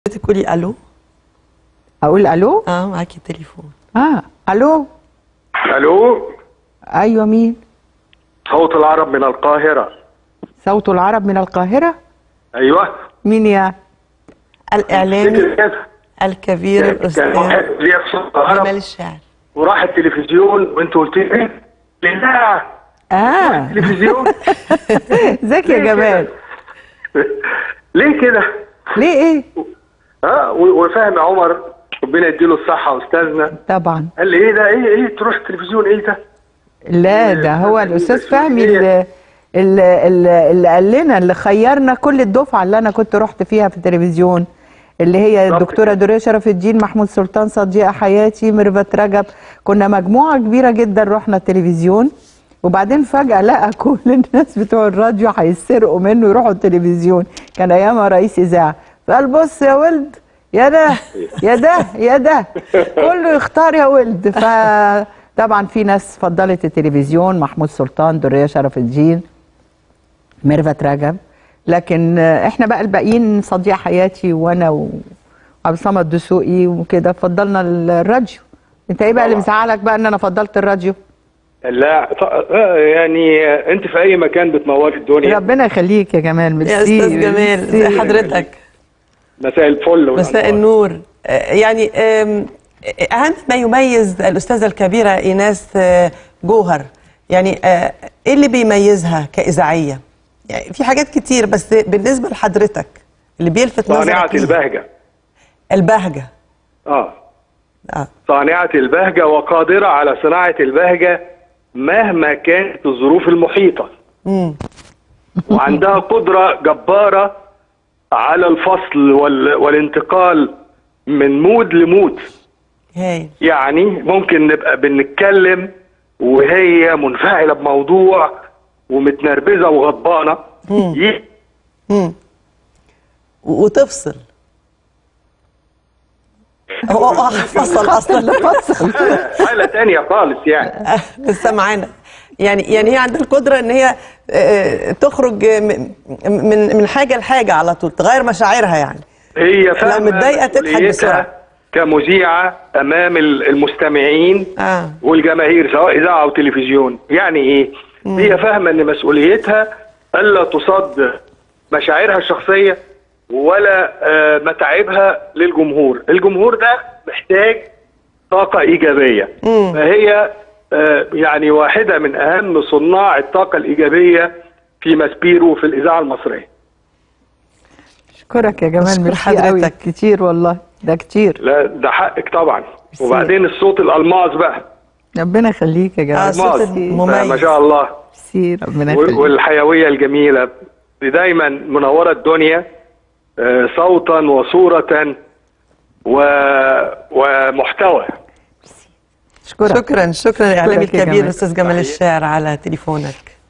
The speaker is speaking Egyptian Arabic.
تقولي الو اقول الو اه معاكي تليفون اه الو الو ايوه مين صوت العرب من القاهرة صوت العرب من القاهره ايوه مين يا الاعلامي الكبير كان الاستاذ واحد ليه صوت جمال العرب الشاعر وراح التلفزيون وانت قلت لي لله اه التلفزيون ازيك يا ليه جمال كده؟ ليه كده؟ ليه ايه اه و- وفهم عمر ربنا يديله الصحة استاذنا طبعا قال لي ايه ده ايه ايه تروح التلفزيون ايه ده؟ لا ده هو الاستاذ فهمي اللي, اللي, اللي اللي قال لنا اللي خيرنا كل الدفعه اللي انا كنت رحت فيها في التلفزيون اللي هي بالظبط الدكتوره كده. دوريه شرف الدين محمود سلطان صديقه حياتي ميرفت رجب كنا مجموعه كبيره جدا رحنا التلفزيون وبعدين فجاه لقى كل الناس بتوع الراديو هيسرقوا منه يروحوا التلفزيون كان ايامها رئيس اذاعه فقال بص يا ولد يا ده يا ده يا ده كله يختار يا ولد فطبعا في ناس فضلت التلفزيون محمود سلطان دوريه شرف الدين ميرفت رجب لكن آه، احنا بقى الباقيين صديق حياتي وانا وعبد الصمد دسوقي وكده فضلنا الراديو انت ايه بقى اللي طبعا. مزعلك بقى ان انا فضلت الراديو لا ط- آه، يعني آه، انت في اي مكان بتنوري الدنيا ربنا يخليك يا جمال يا ميرسي استاذ جمال ميرسي. ازي حضرتك مساء الفل مساء والأنوار. النور آه، يعني آم، اهم ما يميز الاستاذه الكبيره ايناس آه، جوهر يعني آه، ايه اللي بيميزها كاذاعيه يعني في حاجات كتير بس بالنسبه لحضرتك اللي بيلفت نظرك صانعة ليه؟ البهجة البهجه اه اه صانعة البهجة وقادرة على صناعة البهجة مهما كانت الظروف المحيطة امم وعندها قدرة جبارة على الفصل وال... والانتقال من مود لمود هايل يعني ممكن نبقى بنتكلم وهي منفعلة بموضوع ومتنرفزة وغضبانة ي- امم وتفصل هو هو فصل اصلا فصل حالة تانية خالص يعني لسه معانا يعني يعني هي عندها القدره ان هي آه، تخرج من من من حاجه لحاجه على طول تغير مشاعرها يعني هي فاهمة متضايقة تضحك مسؤوليتها بسرعة. كمذيعة أمام ال- المستمعين اه والجماهير سواء إذاعة أو تلفزيون يعني إيه؟ هي فاهمة إن مسؤوليتها ألا تصد مشاعرها الشخصية ولا آه، متاعبها للجمهور الجمهور ده محتاج طاقة إيجابية فهي آه، يعني واحدة من أهم صناع الطاقة الإيجابية في ماسبيرو في الإذاعة المصرية اشكرك يا جمال أشكر ميرسي قوي حضرتك. كتير والله ده كتير لا ده حقك طبعا وبعدين الصوت الألماظ بقى ربنا يخليك يا آه، جمال صوت ألماظ مميز. ما شاء الله ميرسي ربنا وال- يخليك والحيوية الجميلة دايما منورة الدنيا آه، صوتا وصورة و... ومحتوى اشكرك شكرا شكرا الاعلامي شكرا يا الكبير جمال. الاستاذ جمال الشاعر على تليفونك